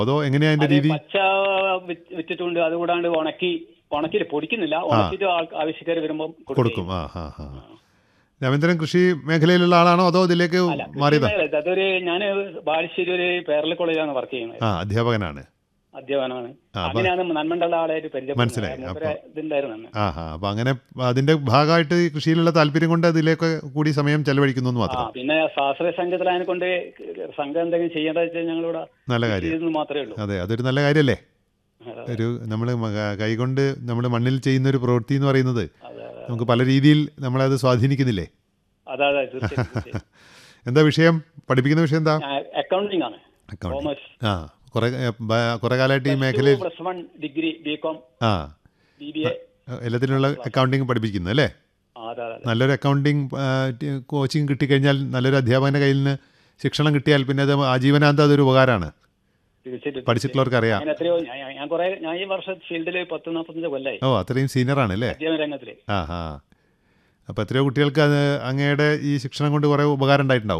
അതോ എങ്ങനെയാ അതിന്റെ അത് രീതി പച്ച വിറ്റ് വിറ്റിട്ടുണ്ട് അതുകൂടാണ്ട് ഉണക്കി ഉണക്കി പൊടിക്കുന്നില്ല ഉണക്കിയിട്ട് ആൾ- ആവശ്യക്കാർ വരുമ്പോൾ കൊടുക്കും ആ ഹാ ഹാ രവീന്ദ്രൻ കൃഷി മേഖലയിലുള്ള ആളാണോ അതോ ഇതിലേക്ക് മാറിയതാ അതൊരു ഞാൻ ബാലുശ്ശേരി ഒരു പേരല കോളേജിലാണ് വർക്ക് ചെയ്യുന്നത് ആ അധ്യാപകനാണ് അധ്യാപനമാണ് ആ, അപ്പൊ- അങ്ങനെയാണ് നന്മണ്ടുള്ള ആളായിട്ട് മനസ്സിലായി. പരിചയം ഇതുണ്ടായിരുന്നു അന്ന്. ആ ഹാ അപ്പൊ അങ്ങനെ അതിന്റെ ഭാഗമായിട്ട് ഈ കൃഷിയിലുള്ള താല്പര്യം കൊണ്ട് അതിലേക്ക് കൂടി സമയം ചെലവഴിക്കുന്നു എന്ന് ആ മാത്രം പിന്നെ സ്വാശ്രയ സംഘത്തിലായതിനെ കൊണ്ട് സംഘം എന്തെങ്കിലും ചെയ്യേണ്ടത് വെച്ചാൽ ഞങ്ങളിവിടെ നല്ല കാര്യം ചെയ്തെന്ന് മാത്രമേ ഉള്ളൂ അതെ അതൊരു നല്ല കാര്യമല്ലേ അതെ, ഒരു നമ്മൾ കൈകൊണ്ട് നമ്മൾ മണ്ണിൽ ചെയ്യുന്ന ഒരു പ്രവൃത്തി എന്ന് പറയുന്നത് അതെ അതെ നമുക്ക് പല രീതിയിൽ നമ്മളത് സ്വാധീനിക്കുന്നില്ലേ അതെ അതെ തീർച്ചയായും തീർച്ചയായും. എന്താ വിഷയം പഠിപ്പിക്കുന്ന വിഷയം എന്താ ഞാൻ അക്കൗണ്ടിങ് ആണ് അക്കൗണ്ട് കോമേഴ്സ് ആ കുറെ കുറെ കാലമായിട്ട് ഈ മേഖലയിൽ plus one degree B com ah B B A എല്ലാത്തിനുള്ള അക്കൗണ്ടിങ് പഠിപ്പിക്കുന്നു അല്ലേ അതെ അതെ നല്ലൊരു അക്കൗണ്ടിങ് കോച്ചിങ് കിട്ടിക്കഴിഞ്ഞാൽ നല്ലൊരു അധ്യാപകൻ്റെ കയ്യിൽ നിന്ന് ശിക്ഷണം കിട്ടിയാൽ പിന്നെ അത് ആജീവനാന്തം അതൊരു ഉപകാരമാണ് തീർച്ചയായിട്ടും പഠിച്ചിട്ടുള്ളവർക്ക് അറിയാം ഞാൻ എത്രയോ ഞാൻ- ഞാൻ- ഞാൻ കുറെ ഞാൻ ഈ വർഷം ഫീൽഡിൽ പത്ത് നാൽപ്പത്തഞ്ച് കൊല്ലായി ഓ അത്രയും സീനിയറാണ് അല്ലേ അധ്യാപന രംഗത്തില് ആ ഹാ അപ്പോൾ എത്രയോ കുട്ടികൾക്ക് അത് അങ്ങയുടെ ഈ ശിക്ഷണം കൊണ്ട് കുറേ ഉപകാരം ഉണ്ടായിട്ടുണ്ടാവും